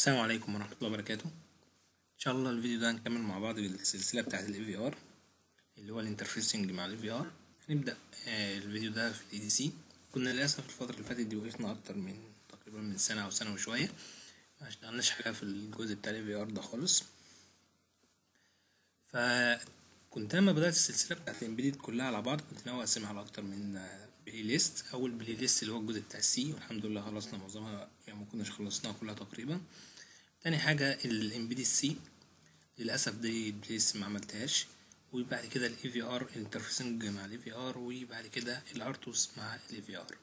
السلام عليكم ورحمة الله وبركاته إن شاء الله الفيديو ده هنكمل مع بعض السلسلة بتاعة ال AVR اللي هو الانترفيسنج مع ال AVR هنبدأ آه، الفيديو ده في ال ADC كنا للأسف الفترة اللي فاتت دي وقفنا أكتر من تقريبا من سنة أو سنة وشوية ما اشتغلناش حاجة في الجزء بتاع ال AVR ده خالص فكنت لما بدأت السلسلة بتاعت الامبيدد كلها على بعض كنت ناوي أقسمها على أكتر من آه، بلاي ليست أول بلاي ليست اللي هو الجزء بتاع السي والحمد لله خلصنا معظمها يعني ما كناش خلصناها كلها تقريبا تاني حاجة الامبيدد سي للأسف دي بليس ما عملتهاش وبعد كده الاي في ار الانترفيسنج مع الاي في ار وبعد كده الارتوس مع الاي في ار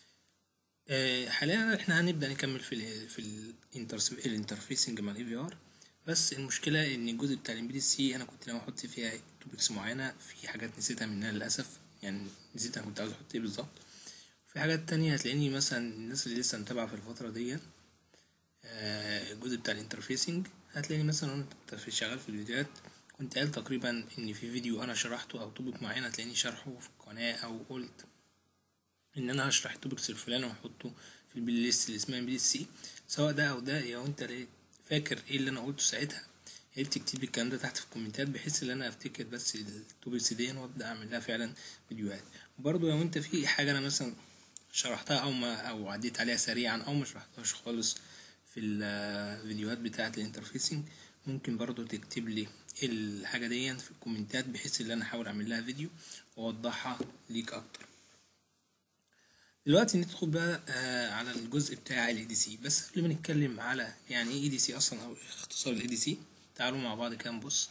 حاليا احنا هنبدأ نكمل في ال في الانترفيسنج مع الاي في ار بس المشكلة ان الجزء بتاع الامبيدد سي انا كنت ناوي احط فيها توبكس معينة في حاجات نسيتها منها للأسف يعني نسيت انا كنت عاوز احط ايه بالظبط في حاجات تانية هتلاقيني مثلا الناس اللي لسه متابعة في الفترة دي آه، الجزء بتاع الانترفيسنج هتلاقيني مثلا وانت في شغال في الفيديوهات كنت قال تقريبا ان في فيديو انا شرحته او توبك معين هتلاقيني شرحه في القناة او قلت ان انا هشرح التوبكس الفلاني واحطه في البلاي ليست اللي اسمها بلاي سي سواء ده او ده يا انت ليه فاكر ايه اللي انا قلته ساعتها يا ريت تكتب لي الكلام ده تحت في الكومنتات بحيث ان انا افتكر بس التوبكس دي وابدا اعمل لها فعلا فيديوهات وبرضه لو انت في حاجه انا مثلا شرحتها او ما او عديت عليها سريعا او ما شرحتهاش خالص في الفيديوهات بتاعه الانترفيسنج ممكن برضو تكتب لي الحاجه دي في الكومنتات بحيث ان انا احاول اعمل لها فيديو واوضحها ليك اكتر دلوقتي ندخل بقى آه على الجزء بتاع ال ADC بس قبل ما نتكلم على يعني ايه ADC اصلا او اختصار ال ADC تعالوا مع بعض كده نبص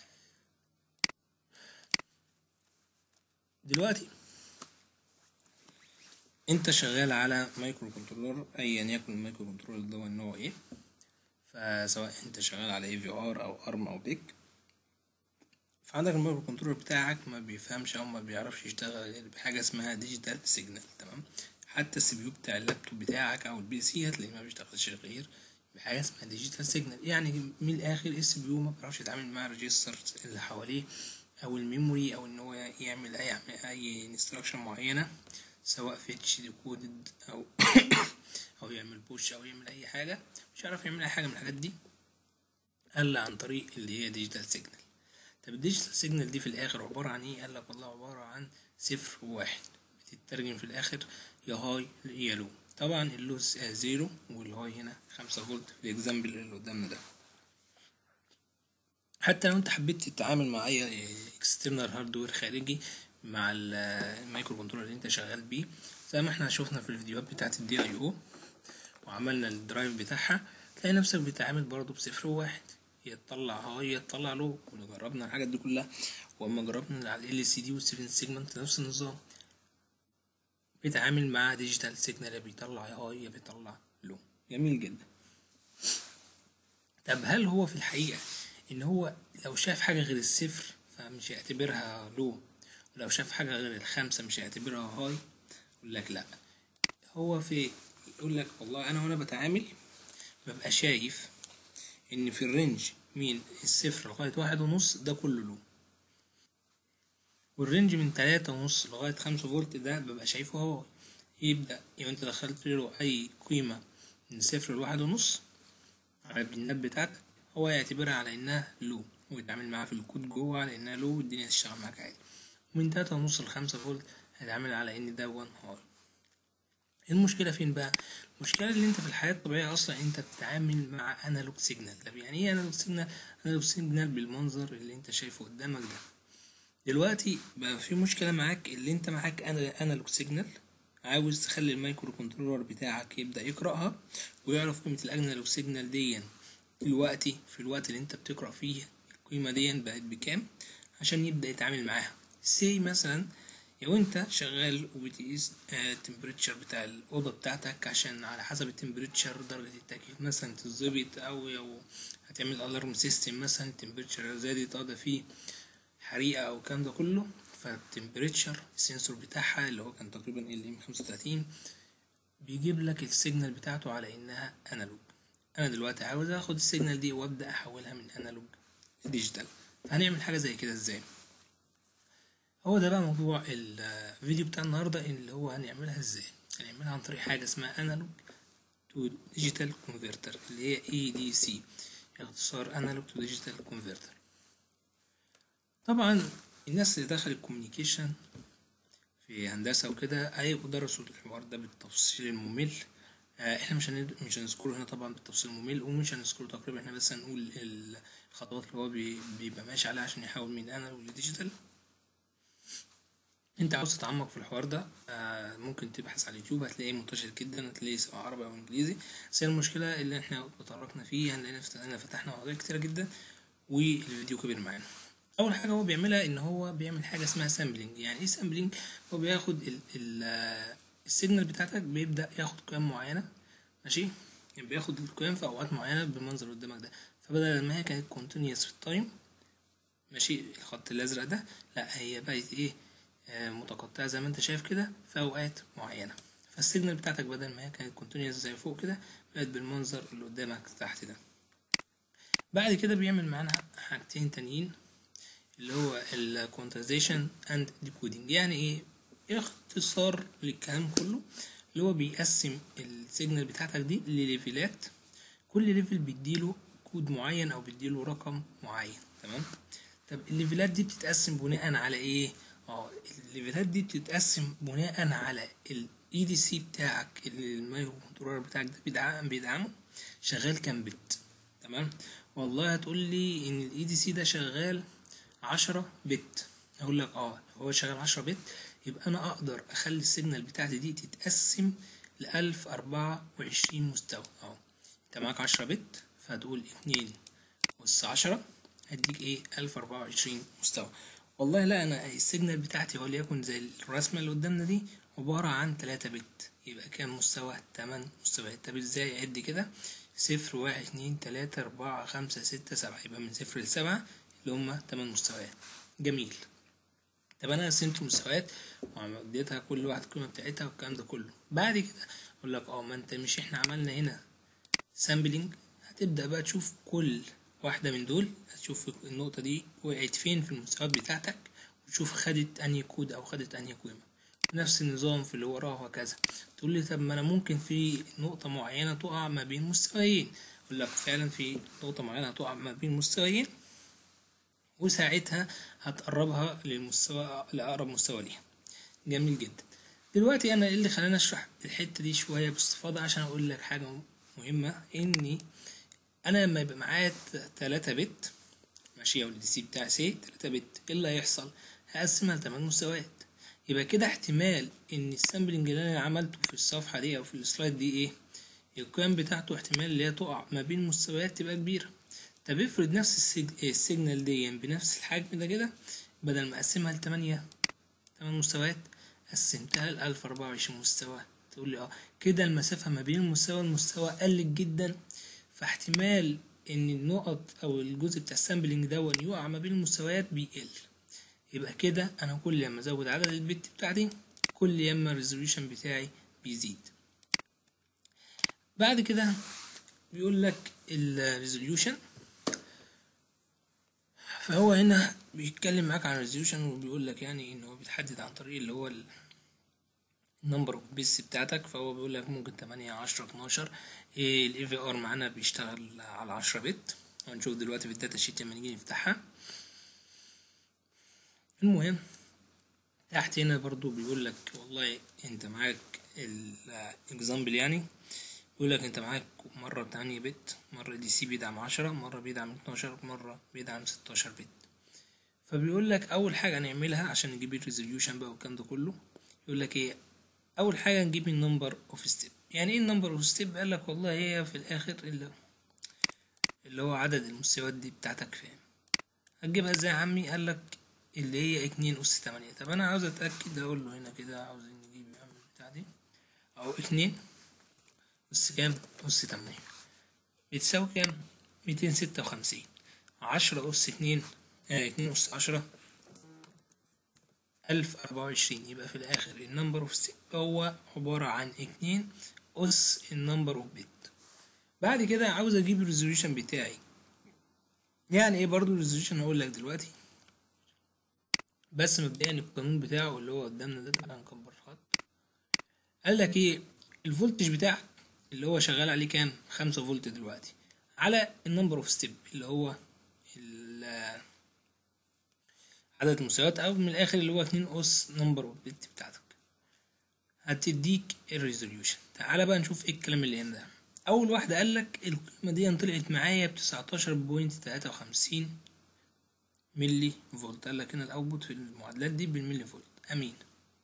دلوقتي انت شغال على مايكرو كنترولر ايا يكن المايكرو كنترولر ده نوعه ايه فسواء انت شغال على اي في ار او ارم او بيك فعندك المايكرو كنترولر بتاعك ما بيفهمش او ما بيعرفش يشتغل غير بحاجه اسمها ديجيتال سيجنال تمام حتى السي بي يو بتاع اللابتوب بتاعك او البي سي هتلاقيه ما بيشتغلش غير بحاجه اسمها ديجيتال سيجنال يعني من الاخر السي بي يو ما بيعرفش يتعامل مع الريجستر اللي حواليه او الميموري او ان هو يعمل اي اي انستراكشن معينه سواء فيتش ديكودد او او يعمل بوش او يعمل اي حاجه مش عارف يعمل اي حاجه من الحاجات دي الا عن طريق اللي هي ديجيتال سيجنال طب الديجيتال سيجنال دي في الاخر عباره عن ايه قال لك والله عباره عن صفر وواحد بتترجم في الاخر يا هاي يا لو طبعا اللو زيرو والهاي هنا خمسة فولت في الاكزامبل اللي قدامنا ده حتى لو انت حبيت تتعامل مع اي اكسترنال هاردوير خارجي مع المايكرو كنترولر اللي انت شغال بيه زي ما احنا شفنا في الفيديوهات بتاعت الدي اي او وعملنا الدرايف بتاعها تلاقي نفسك بتتعامل برضه بصفر وواحد يا تطلع هاي يا تطلع لو وجربنا الحاجات دي كلها واما جربنا على ال سي دي والسيفن سيجمنت نفس النظام بيتعامل مع ديجيتال سيجنال يا بيطلع هاي يا بيطلع لو جميل جدا طب هل هو في الحقيقة ان هو لو شاف حاجة غير الصفر فمش هيعتبرها لو ولو شاف حاجة غير الخمسة مش هيعتبرها هاي يقول لك لا هو في يقول لك والله انا وانا بتعامل ببقى شايف ان في الرينج من الصفر لغاية واحد ونص ده كله لو والرينج من تلاتة ونص لغاية خمسة فولت ده ببقى شايفه هاي يبدأ يبقى انت دخلت له اي قيمة من صفر لواحد ونص على البنات بتاعتك هو يعتبرها على انها لو ويتعامل معاها في الكود جوه على انها لو والدنيا تشتغل معاك عادي ومن تلاتة ونص لخمسة فولت هيتعامل على ان ده وان هاي المشكلة فين بقى؟ المشكلة اللي انت في الحياة الطبيعية اصلا انت بتتعامل مع انالوج سيجنال طب يعني ايه انالوج سيجنال؟ انالوج سيجنال بالمنظر اللي انت شايفه قدامك ده دلوقتي بقى في مشكلة معاك اللي انت معاك انالوج سيجنال عاوز تخلي المايكرو كنترولر بتاعك يبدأ يقرأها ويعرف قيمة الانالوج سيجنال دي دلوقتي في الوقت اللي انت بتقرأ فيه القيمة دي بقت بكام عشان يبدأ يتعامل معاها سي مثلا لو انت شغال وبتقيس التمبريتشر بتاع الأوضة بتاعتك عشان على حسب التمبريتشر درجة التكييف مثلا تتظبط أو لو هتعمل ألارم سيستم مثلا التمبريتشر زادت اه ده فيه حريقة أو الكلام ده كله فالتمبريتشر السنسور بتاعها اللي هو كان تقريبا ال ام خمسة وتلاتين بيجيب لك السيجنال بتاعته على إنها أنالوج أنا دلوقتي عاوز آخد السيجنال دي وأبدأ أحولها من أنالوج لديجيتال فهنعمل حاجة زي كده ازاي هو ده بقى موضوع الفيديو بتاع النهاردة اللي هو هنعملها ازاي هنعملها عن طريق حاجة اسمها انالوج تو ديجيتال كونفرتر اللي هي اي دي سي اختصار انالوج تو ديجيتال كونفرتر طبعا الناس اللي دخلت كوميونيكيشن في هندسة وكده هيبقوا درسوا الحوار ده بالتفصيل الممل آه، احنا مش هند... مش هنذكره هنا طبعا بالتفصيل الممل ومش هنذكره تقريبا احنا بس هنقول الخطوات اللي هو بي... بيبقى ماشي عليها عشان يحول من انالوج لديجيتال انت عاوز تتعمق في الحوار ده آه، ممكن تبحث على اليوتيوب هتلاقيه منتشر جدا هتلاقيه سواء عربي او انجليزي بس هي المشكله اللي احنا تطرقنا فيه هنلاقينا فتحنا فتحنا مواضيع كتيره جدا والفيديو كبير معانا اول حاجه هو بيعملها ان هو بيعمل حاجه اسمها سامبلينج يعني ايه سامبلينج هو بياخد ال ال السيجنال بتاعتك بيبدا ياخد قيم معينه ماشي يعني بياخد القيم في اوقات معينه بالمنظر اللي قدامك ده فبدل ما هي كانت كونتينيوس في التايم ماشي الخط الازرق ده لا هي بقت ايه آه متقطعه زي ما انت شايف كده في اوقات معينه فالسيجنال بتاعتك بدل ما هي كانت كونتينيوس زي فوق كده بقت بالمنظر اللي قدامك تحت ده بعد كده بيعمل معانا حاجتين تانيين اللي هو الكوانتايزيشن اند ديكودينج يعني ايه اختصار للكلام كله اللي هو بيقسم السيجنال بتاعتك دي لليفلات كل ليفل بيديله كود معين او بيديله رقم معين تمام طب الليفلات دي بتتقسم بناء على ايه اه الليفلات دي بتتقسم بناء على الاي دي سي بتاعك اللي المايكرو كنترولر بتاعك ده بيدعم بيدعمه شغال كام بت تمام والله هتقول لي ان الاي دي سي ده شغال عشرة بت اقول لك اه هو شغال عشرة بت يبقى انا اقدر اخلي السيجنال بتاعتي دي تتقسم لألف أربعة وعشرين مستوى اهو انت معاك عشرة بت فهتقول اتنين أس عشرة هديك ايه ألف أربعة وعشرين مستوى والله لا انا السيجنال بتاعتي وليكن زي الرسمة اللي قدامنا دي عبارة عن تلاتة بت يبقى كام مستوى تمن مستويات طب ازاي اعد كده صفر واحد اتنين تلاتة أربعة خمسة ستة سبعة يبقى من صفر لسبعة اللي هما تمن مستويات جميل طب انا قسمت مستويات واديتها كل واحد القيمه بتاعتها والكلام ده كله بعد كده اقول لك اه ما انت مش احنا عملنا هنا سامبلينج هتبدا بقى تشوف كل واحده من دول هتشوف النقطه دي وقعت فين في المستويات بتاعتك وتشوف خدت انهي كود او خدت انهي قيمه نفس النظام في اللي وراه وهكذا تقول لي طب ما انا ممكن في نقطه معينه تقع ما بين مستويين اقول لك فعلا في نقطه معينه هتقع ما بين مستويين وساعتها هتقربها للمستوى لأقرب مستوى ليها جميل جدا دلوقتي انا ايه اللي خلاني اشرح الحته دي شويه باستفاضه عشان اقول لك حاجه مهمه اني انا لما يبقى معايا 3 بت ماشي او الدي سي بتاع سي 3 بت ايه اللي هيحصل هقسمها لتمن مستويات يبقى كده احتمال ان السامبلنج اللي انا عملته في الصفحه دي او في السلايد دي ايه القيم بتاعته احتمال اللي هي تقع ما بين مستويات تبقى كبيره طب افرض نفس السيج... السيجنال دي بنفس الحجم ده كده بدل ما اقسمها لتمانية تمن مستويات قسمتها لألف أربعة وعشرين مستوى تقول لي اه كده المسافة ما بين المستوى والمستوى قلت جدا فاحتمال ان النقط او الجزء بتاع السامبلنج ده يقع ما بين المستويات بيقل يبقى كده انا كل لما ازود عدد البت بتاعتي كل يما الريزوليوشن بتاعي بيزيد بعد كده بيقول لك الريزوليوشن فهو هنا بيتكلم معاك عن الريزوليوشن وبيقول لك يعني ان هو بيتحدد عن طريق اللي هو النمبر اوف بيس بتاعتك فهو بيقول لك ممكن 8 10 12 الاي في ار معانا بيشتغل على 10 بت هنشوف دلوقتي في الداتا شيت لما نيجي نفتحها المهم تحت هنا برضو بيقول لك والله انت معاك الاكزامبل يعني بيقول لك انت معاك مرة تمانية بت مرة دي سي بيدعم عشرة مرة بيدعم اتناشر مرة بيدعم ستاشر بت فبيقول لك أول حاجة نعملها عشان نجيب الريزوليوشن بقى والكلام ده كله يقول لك ايه أول حاجة نجيب النمبر اوف ستيب يعني ايه النمبر اوف ستيب قال لك والله هي في الآخر اللي, اللي هو عدد المستويات دي بتاعتك فين هتجيبها ازاي يا عمي قال لك اللي هي اتنين أس تمانية طب أنا عاوز أتأكد أقول له هنا كده عاوز نجيب بتاع دي أو اتنين أس كام؟ أس تمانية بتساوي كام؟ ميتين ستة وخمسين عشرة أس اتنين آه اتنين أس عشرة ألف أربعة وعشرين يبقى في الآخر النمبر أوف ستيب هو عبارة عن اتنين أس النمبر أوف بت بعد كده عاوز أجيب الريزوليوشن بتاعي يعني إيه برضو الريزوليوشن هقول لك دلوقتي بس مبدئيا القانون بتاعه اللي هو قدامنا ده تعالى نكبر الخط قال لك ايه الفولتج بتاعك اللي هو شغال عليه كام خمسة فولت دلوقتي على النمبر اوف ستيب اللي هو ال- عدد المستويات او من الاخر اللي هو 2 اس نمبر اوف بت بتاعتك هتديك الريزوليوشن تعالى بقى نشوف ايه الكلام اللي هنا ده اول واحده قال لك القيمه دي طلعت معايا ب 19.53 ملي فولت قال لك هنا الاوتبوت في المعادلات دي بالملي فولت امين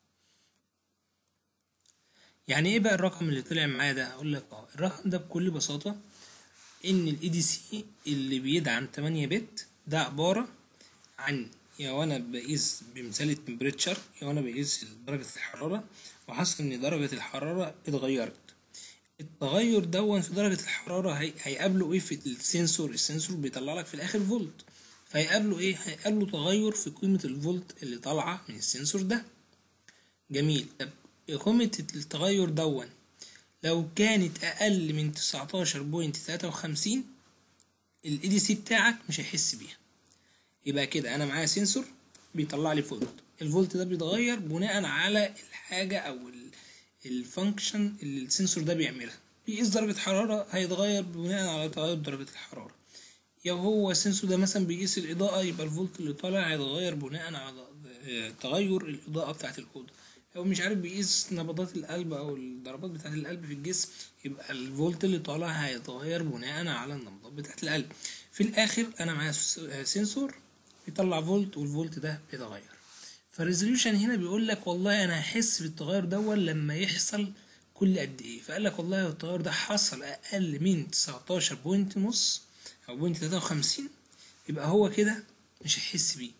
يعني ايه بقى الرقم اللي طلع معايا ده اقول لك اه الرقم ده بكل بساطه ان الاي دي سي اللي بيدعم 8 بت ده عباره عن يا وانا بقيس بمثال التمبريتشر يا وانا بقيس درجه الحراره وحصل ان درجه الحراره اتغيرت التغير دون في درجه الحراره هي... هيقابله ايه في السنسور السنسور بيطلع لك في الاخر فولت فهيقابله ايه هيقابله تغير في قيمه الفولت اللي طالعه من السنسور ده جميل طب قيمه التغير دون لو كانت اقل من 19.53 الاي دي سي بتاعك مش هيحس بيها يبقى كده انا معايا سنسور بيطلع لي فولت الفولت ده بيتغير بناء على الحاجه او الفانكشن اللي السنسور ده بيعملها بيقيس درجه حراره هيتغير بناء على تغير درجه الحراره يا هو السنسور ده مثلا بيقيس الاضاءه يبقى الفولت اللي طالع هيتغير بناء على تغير الاضاءه بتاعه الاوضه لو مش عارف بيقيس نبضات القلب او الضربات بتاعه القلب في الجسم يبقى الفولت اللي طالع هيتغير بناء على النبضات بتاعه القلب في الاخر انا معايا سنسور بيطلع فولت والفولت ده بيتغير فالريزوليوشن هنا بيقول لك والله انا هحس بالتغير ده لما يحصل كل قد ايه فقال لك والله التغير ده حصل اقل من 19 بوينت نص او بوينت 53 يبقى هو كده مش هيحس بيه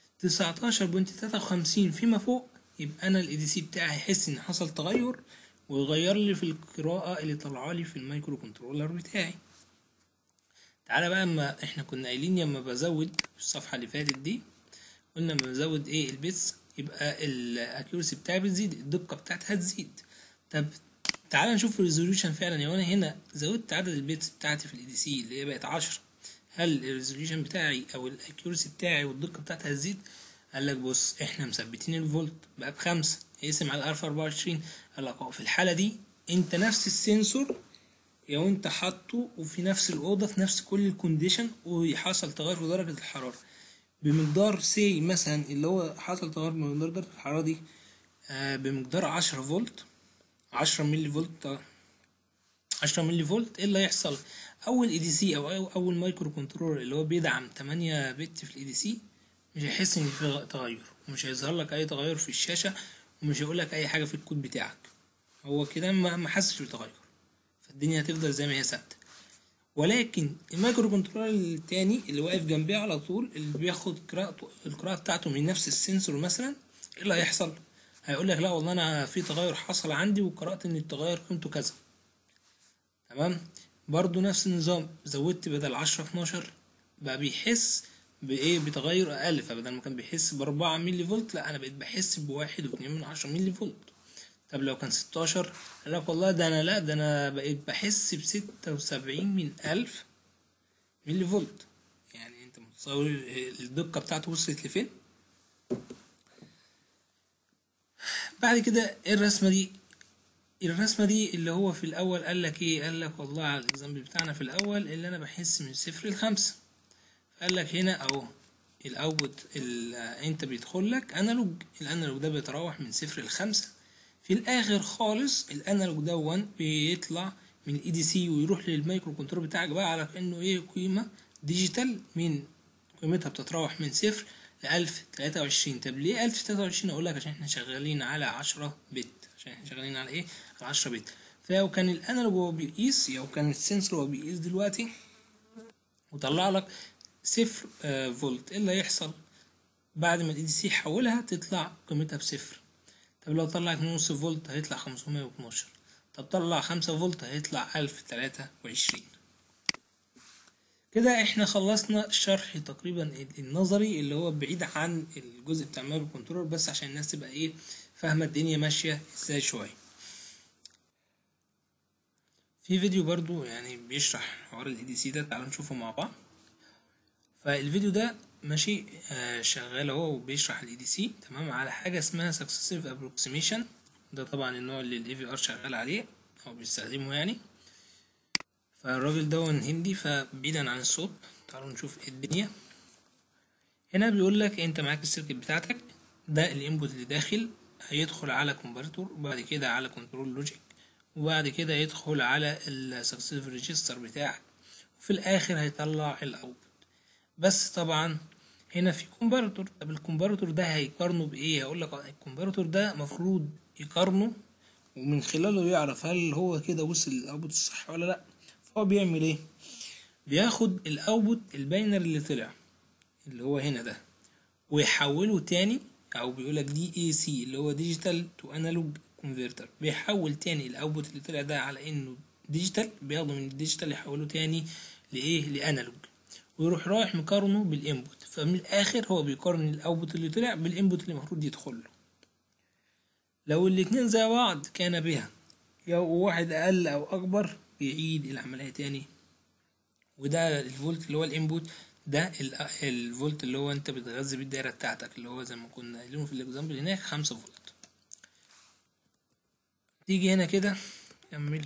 19.53 فيما فوق يبقى انا الاي دي سي بتاعي هيحس ان حصل تغير ويغير لي في القراءة اللي طالعه لي في المايكرو كنترولر بتاعي تعالى بقى اما احنا كنا قايلين لما بزود في الصفحة اللي فاتت دي قلنا لما بزود ايه البيتس يبقى الاكيورسي بتاعي بتزيد الدقة بتاعتها هتزيد طب تعالى نشوف الريزوليوشن فعلا لو انا هنا زودت عدد البيتس بتاعتي في الاي دي سي اللي هي بقت 10 هل الريزوليوشن بتاعي او الاكيورسي بتاعي والدقة بتاعتها هتزيد قال لك بص احنا مثبتين الفولت بقى بخمسة يقسم على الالف 24 قال لك اه في الحالة دي انت نفس السنسور لو انت حاطه وفي نفس الاوضه في نفس كل الكونديشن وحصل تغير في درجه الحراره بمقدار سي مثلا اللي هو حصل تغير بمقدار درجه الحراره دي آه بمقدار 10 فولت 10 ملي فولت 10 ملي فولت ايه اللي هيحصل اول اي دي سي او اول مايكرو كنترولر اللي هو بيدعم 8 بت في الاي دي سي مش هيحس ان في تغير ومش هيظهر لك اي تغير في الشاشه ومش هيقول لك اي حاجه في الكود بتاعك هو كده ما حسش بتغير فالدنيا هتفضل زي ما هي ثابته ولكن المايكرو كنترولر التاني اللي واقف جنبيه على طول اللي بياخد قراءته القراءه بتاعته من نفس السنسور مثلا ايه اللي هيحصل هيقول لك لا والله انا في تغير حصل عندي وقرات ان التغير قيمته كذا تمام برضو نفس النظام زودت بدل 10 12 بقى بيحس بايه بتغير اقل فبدل ما كان بيحس ب 4 ملي فولت لا انا بقيت بحس بواحد واتنين من عشرة ملي فولت طب لو كان 16 قال لك والله ده انا لا ده انا بقيت بحس ب 76 من ألف ملي فولت يعني انت متصور الدقة بتاعته وصلت لفين بعد كده الرسمة دي الرسمة دي اللي هو في الأول قال لك إيه قال لك والله على الإكزامبل بتاعنا في الأول اللي أنا بحس من صفر لخمسة قال لك هنا أهو الأوتبوت أنت بيدخل لك أنالوج الأنالوج ده بيتراوح من صفر لخمسة في الاخر خالص الانالوج دون بيطلع من الاي دي سي ويروح للمايكرو كنترول بتاعك بقى على كانه ايه قيمه ديجيتال من قيمتها بتتراوح من صفر ل 1023 طب ليه 1023 اقول لك عشان احنا شغالين على 10 بت عشان احنا شغالين على ايه على 10 بت فلو كان الانالوج هو بيقيس او كان السنسور هو بيقيس دلوقتي وطلع لك صفر آه فولت ايه اللي هيحصل بعد ما الاي دي سي يحولها تطلع قيمتها بصفر طب لو طلعت نص فولت هيطلع خمسمية واتناشر طب طلع خمسة فولت هيطلع ألف تلاتة وعشرين كده احنا خلصنا الشرح تقريبا النظري اللي هو بعيد عن الجزء بتاع المايكرو كنترول بس عشان الناس تبقى ايه فاهمة الدنيا ماشية ازاي شوية في فيديو برضو يعني بيشرح حوار الاي دي سي ده تعالوا نشوفه مع بعض فالفيديو ده ماشي آه شغال اهو وبيشرح الاي دي سي تمام على حاجه اسمها سكسيسيف ابروكسيميشن ده طبعا النوع اللي الاي في ار شغال عليه او بيستخدمه يعني فالراجل ده هندي فبعيدا عن الصوت تعالوا نشوف ايه الدنيا هنا بيقول لك انت معاك السيركت بتاعتك ده الانبوت اللي داخل هيدخل على كونفرتور وبعد كده على كنترول لوجيك وبعد كده يدخل على السكسيسيف ريجستر بتاعك وفي الاخر هيطلع الاوتبوت بس طبعا هنا في كونفرتور طب الكونفرتور ده هيقارنه بايه هقول لك الكونفرتور ده مفروض يقارنه ومن خلاله يعرف هل هو كده وصل الاوتبوت الصح ولا لا فهو بيعمل ايه بياخد الاوتبوت الباينر اللي طلع اللي هو هنا ده ويحوله تاني او بيقولك دي اي سي اللي هو ديجيتال تو انالوج كونفرتر بيحول تاني الاوتبوت اللي طلع ده على انه ديجيتال بياخده من الديجيتال يحوله تاني لايه لانالوج ويروح رايح مقارنه بالانبوت فمن الاخر هو بيقارن الاوتبوت اللي طلع بالانبوت اللي المفروض يدخل له لو الاتنين زي بعض كان بها لو واحد اقل او اكبر بيعيد العملية تاني وده الفولت اللي هو الانبوت ده الفولت اللي هو انت بتغذي بيه الدايره بتاعتك اللي هو زي ما كنا قايلين في الاكزامبل هناك خمسة فولت تيجي هنا كده كمل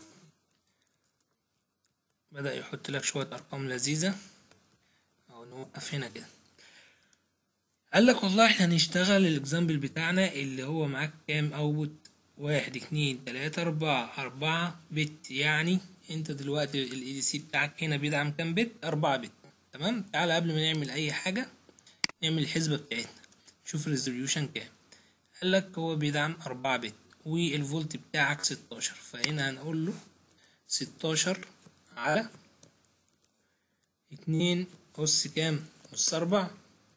بدأ يحط لك شوية أرقام لذيذة أو نوقف هنا كده قال لك والله احنا هنشتغل الاكزامبل بتاعنا اللي هو معاك كام اوتبوت واحد اتنين تلاتة أربعة أربعة بت يعني انت دلوقتي الاي دي سي بتاعك هنا بيدعم كام بت أربعة بت تمام تعالى قبل ما نعمل أي حاجة نعمل الحسبة بتاعتنا نشوف الريزوليوشن كام قال لك هو بيدعم أربعة بت والفولت بتاعك ستاشر فهنا هنقول له ستاشر على اتنين أس كام أس أربعة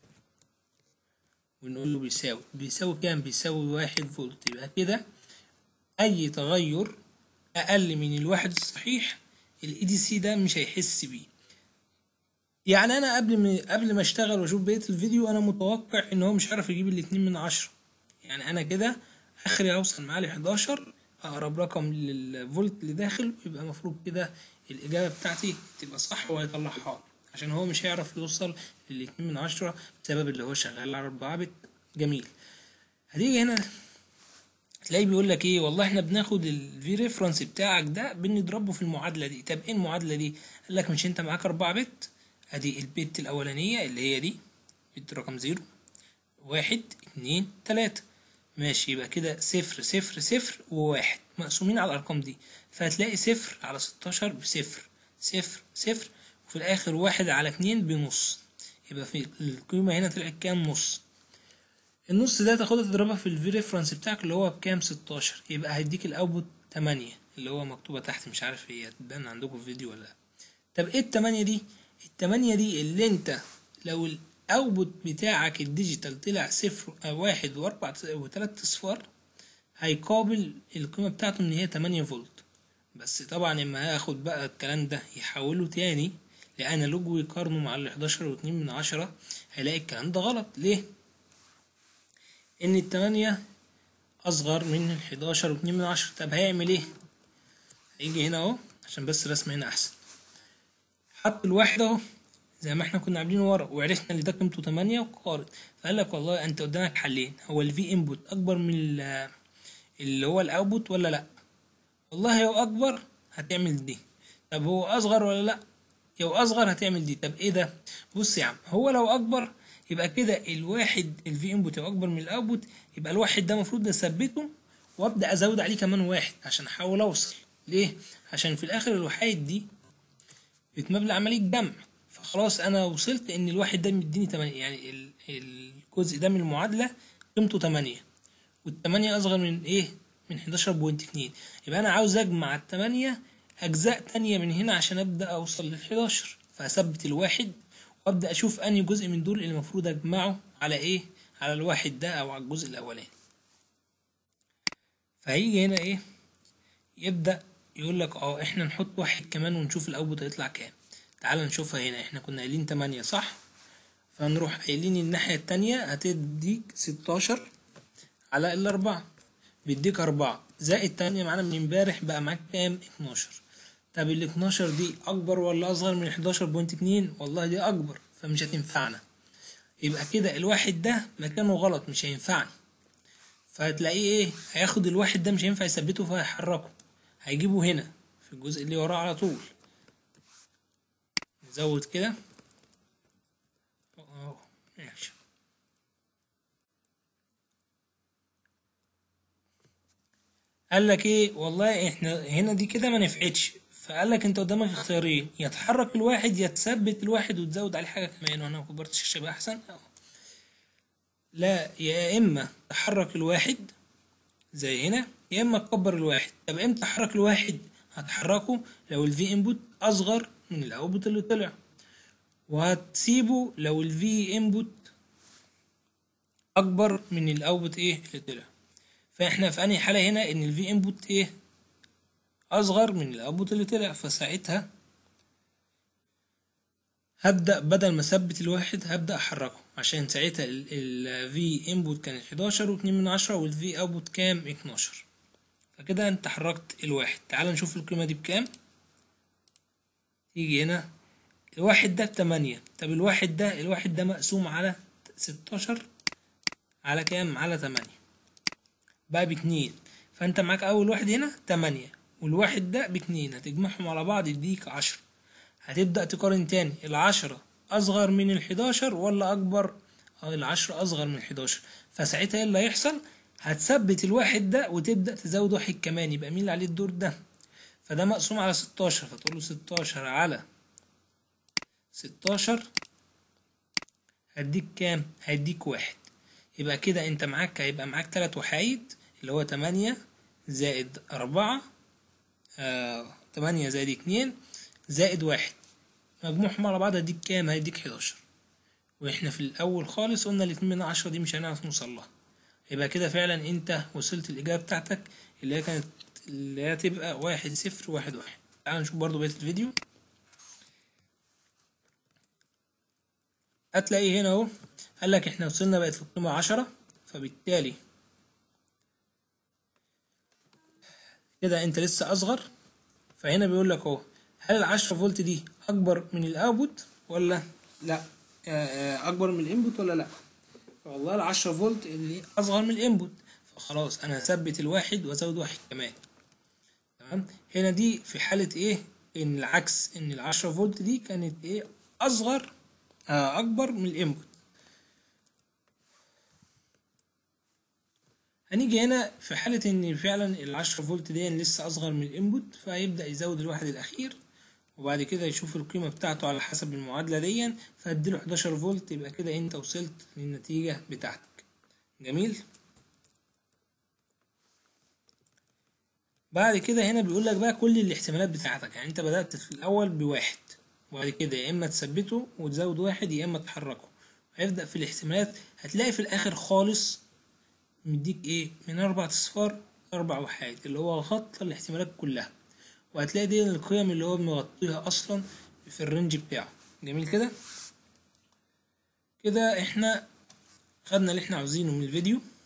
ونقول له بيساوي بيساوي كام بيساوي واحد فولت يبقى كده أي تغير أقل من الواحد الصحيح الاي دي سي ده مش هيحس بيه يعني انا قبل ما قبل ما اشتغل واشوف بقيه الفيديو انا متوقع ان هو مش عارف يجيب الاتنين من عشرة يعني انا كده اخري اوصل معاه ل 11 اقرب رقم للفولت اللي داخل يبقى المفروض كده الاجابه بتاعتي تبقى صح وهيطلعها عشان هو مش هيعرف يوصل للاتنين من عشرة بسبب اللي هو شغال على أربعة بت جميل هتيجي هنا تلاقيه بيقول لك ايه والله احنا بناخد الفي ريفرنس بتاعك ده بنضربه في المعادله دي طب ايه المعادله دي قال لك مش انت معاك 4 بت ادي البت الاولانيه اللي هي دي بت رقم زيرو واحد اتنين تلاتة ماشي يبقى كده صفر صفر صفر وواحد مقسومين على الارقام دي فهتلاقي صفر على ستاشر بصفر صفر صفر وفي الاخر واحد على اتنين بنص يبقى في القيمة هنا طلعت كام نص النص ده تاخدها تضربها في الفي ريفرنس بتاعك اللي هو بكام ستاشر يبقى هيديك الاوتبوت تمانية اللي هو مكتوبة تحت مش عارف هي هتبان عندكم في الفيديو ولا لا طب ايه التمانية دي التمانية دي اللي انت لو الاوتبوت بتاعك الديجيتال طلع صفر أو واحد واربع وتلات اصفار هيقابل القيمة بتاعته ان هي تمانية فولت بس طبعا لما هاخد بقى الكلام ده يحوله تاني لانالوج ويقارنه مع ال 11 واتنين من عشرة هيلاقي الكلام ده غلط ليه؟ ان التمانية اصغر من ال 11 واتنين من عشرة طب هيعمل ايه؟ هيجي هنا اهو عشان بس الرسم هنا احسن حط الواحد اهو زي ما احنا كنا عاملينه ورا وعرفنا ان ده قيمته 8 وقارن فقال لك والله انت قدامك حلين هو الفي انبوت اكبر من اللي هو الاوتبوت ولا لا والله لو اكبر هتعمل دي طب هو اصغر ولا لا لو اصغر هتعمل دي طب ايه ده بص يا عم هو لو اكبر يبقى كده الواحد الفي انبوت لو اكبر من الاوتبوت يبقى الواحد ده المفروض اثبته وابدا ازود عليه كمان واحد عشان احاول اوصل ليه عشان في الاخر الوحيد دي بتمبلى عمليه جمع فخلاص انا وصلت ان الواحد ده مديني 8 يعني الجزء ده من المعادله قيمته 8 والثمانية اصغر من ايه من 11.2 يبقى انا عاوز اجمع الثمانية اجزاء تانية من هنا عشان ابدا اوصل لل 11 فاثبت الواحد وابدا اشوف انهي جزء من دول اللي المفروض اجمعه على ايه على الواحد ده او على الجزء الاولاني فهيجي هنا ايه يبدا يقول لك اه احنا نحط واحد كمان ونشوف الاوتبوت هيطلع كام تعال نشوفها هنا احنا كنا قايلين 8 صح فنروح قايلين الناحية التانية هتديك 16 على الأربعة بيديك أربعة زائد تانية معانا من امبارح بقى معاك كام 12 طب ال 12 دي أكبر ولا أصغر من 11.2 والله دي أكبر فمش هتنفعنا يبقى كده الواحد ده مكانه غلط مش هينفعني فهتلاقيه ايه هياخد الواحد ده مش هينفع يثبته فهيحركه هيجيبه هنا في الجزء اللي وراه على طول نزود كده اهو ماشي قال لك ايه والله احنا هنا دي كده ما نفعتش فقال لك انت قدامك اختيارين يا تحرك الواحد يا تثبت الواحد وتزود عليه حاجه كمان وانا كبرت الشاشه يبقى احسن أهو. لا يا اما تحرك الواحد زي هنا يا اما تكبر الواحد طب امتى تحرك الواحد هتحركه لو الفي انبوت اصغر من الاوتبوت اللي طلع وهتسيبه لو الفي انبوت اكبر من الاوتبوت ايه اللي طلع فاحنا في انهي حاله هنا ان الفي انبوت ايه اصغر من الاوتبوت اللي طلع فساعتها هبدأ بدل ما اثبت الواحد هبدأ احركه عشان ساعتها ال V input كان 11 واتنين من عشرة وال V output كام 12 فكده انت حركت الواحد تعال نشوف القيمة دي بكام تيجي هنا الواحد ده بتمانية طب الواحد ده الواحد ده مقسوم على ستاشر على كام على تمانية بقى باتنين فانت معاك اول واحد هنا تمانية والواحد ده باتنين هتجمعهم على بعض يديك عشرة هتبدأ تقارن تاني العشرة أصغر من الحداشر ولا أكبر؟ اه العشرة أصغر من الحداشر فساعتها ايه اللي هيحصل؟ هتثبت الواحد ده وتبدأ تزود واحد كمان يبقى مين اللي عليه الدور ده؟ فده مقسوم على ستاشر فتقول له ستاشر على ستاشر هديك كام؟ هيديك واحد يبقى كده انت معاك هيبقى معاك تلات وحايد اللي هو تمانية زائد أربعة آه تمانية زائد اتنين زائد واحد مجموعهم على بعض هيديك كام هيديك حداشر واحنا في الاول خالص قلنا الاتنين من عشرة دي مش هنعرف نوصل لها يبقى كده فعلا انت وصلت الاجابة بتاعتك اللي هي كانت اللي هي تبقى واحد صفر واحد واحد تعال نشوف برضو بقية الفيديو هتلاقي هنا اهو قال لك احنا وصلنا بقت القيمة عشرة فبالتالي كده انت لسه اصغر فهنا بيقول لك اهو هل العشرة فولت دي اكبر من الاوتبوت ولا لا اكبر من الانبوت ولا لا فوالله العشرة فولت اللي اصغر من الانبوت فخلاص انا هثبت الواحد وازود واحد كمان تمام هنا دي في حالة ايه ان العكس ان العشرة فولت دي كانت ايه اصغر آه اكبر من الانبوت هنيجي هنا في حالة إن فعلا العشرة فولت دي لسه أصغر من الإنبوت فهيبدأ يزود الواحد الأخير وبعد كده يشوف القيمة بتاعته على حسب المعادلة دي فهديله 11 فولت يبقى كده أنت وصلت للنتيجة بتاعتك جميل بعد كده هنا بيقول لك بقى كل الاحتمالات بتاعتك يعني أنت بدأت في الأول بواحد وبعد كده يا إما تثبته وتزود واحد يا إما تحركه هيبدأ في الاحتمالات هتلاقي في الآخر خالص مديك ايه من اربع اصفار اربع وحايد اللي هو خط الاحتمالات كلها وهتلاقي دي القيم اللي هو مغطيها اصلا في الرينج بتاعه جميل كده كده احنا خدنا اللي احنا عاوزينه من الفيديو